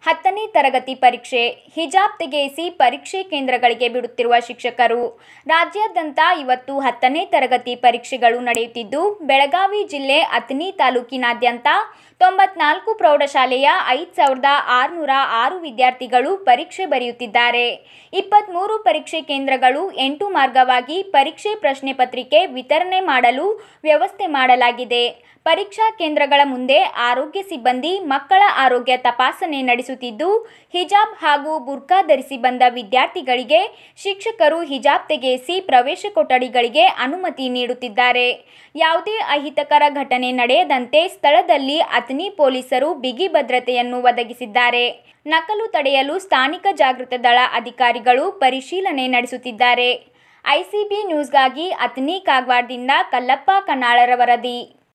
ಹತ್ತನೇ ತರಗತಿ ಪರೀಕ್ಷೆ ಹಿಜಾಬ್ ತೆಗೆಯಿಸಿ ಪರೀಕ್ಷೆ ಕೇಂದ್ರಗಳಿಗೆ ಬಿಡುತ್ತಿರುವ ಶಿಕ್ಷಕರು ರಾಜ್ಯಾದ್ಯಂತ ಇವತ್ತು ಹತ್ತನೇ ತರಗತಿ ಪರೀಕ್ಷೆಗಳು ನಡೆಯುತ್ತಿದ್ದು ಬೆಳಗಾವಿ ಜಿಲ್ಲೆ ಅಥಣಿ ತಾಲೂಕಿನಾದ್ಯಂತ ತೊಂಬತ್ನಾಲ್ಕು ಪ್ರೌಢಶಾಲೆಯ ಐದು ಸಾವಿರದ ಆರುನೂರ ಆರು ವಿದ್ಯಾರ್ಥಿಗಳು ಪರೀಕ್ಷೆ ಬರೆಯುತ್ತಿದ್ದಾರೆ ಇಪ್ಪತ್ತ್ಮೂರು ಪರೀಕ್ಷೆ ಕೇಂದ್ರಗಳು ಎಂಟು ಮಾರ್ಗವಾಗಿ ಪರೀಕ್ಷೆ ಪ್ರಶ್ನೆ ಪತ್ರಿಕೆ ವಿತರಣೆ ಮಾಡಲು ವ್ಯವಸ್ಥೆ ಮಾಡಲಾಗಿದೆ ಪರೀಕ್ಷಾ ಕೇಂದ್ರಗಳ ಮುಂದೆ ಆರೋಗ್ಯ ಸಿಬ್ಬಂದಿ ಮಕ್ಕಳ ಆರೋಗ್ಯ ತಪಾಸಣೆ ನಡೆಸುತ್ತಿದ್ದು ಹಿಜಾಬ್ ಹಾಗೂ ಬುರ್ಕಾ ಧರಿಸಿ ಬಂದ ವಿದ್ಯಾರ್ಥಿಗಳಿಗೆ ಶಿಕ್ಷಕರು ಹಿಜಾಬ್ ತೆಗೆಯಿಸಿ ಪ್ರವೇಶ ಕೊಠಡಿಗಳಿಗೆ ಅನುಮತಿ ನೀಡುತ್ತಿದ್ದಾರೆ ಯಾವುದೇ ಅಹಿತಕರ ಘಟನೆ ನಡೆಯದಂತೆ ಸ್ಥಳದಲ್ಲಿ ಅಥಣಿ ಪೊಲೀಸರು ಬಿಗಿ ಭದ್ರತೆಯನ್ನು ಒದಗಿಸಿದ್ದಾರೆ ನಕಲು ತಡೆಯಲು ಸ್ಥಾನಿಕ ಜಾಗೃತ ದಳ ಅಧಿಕಾರಿಗಳು ಪರಿಶೀಲನೆ ನಡೆಸುತ್ತಿದ್ದಾರೆ ಐಸಿಬಿ ನ್ಯೂಸ್ಗಾಗಿ ಅಥಣಿ ಕಾಗವಾಡದಿಂದ ಕಲ್ಲಪ್ಪ ಕನ್ನಾಳರ ವರದಿ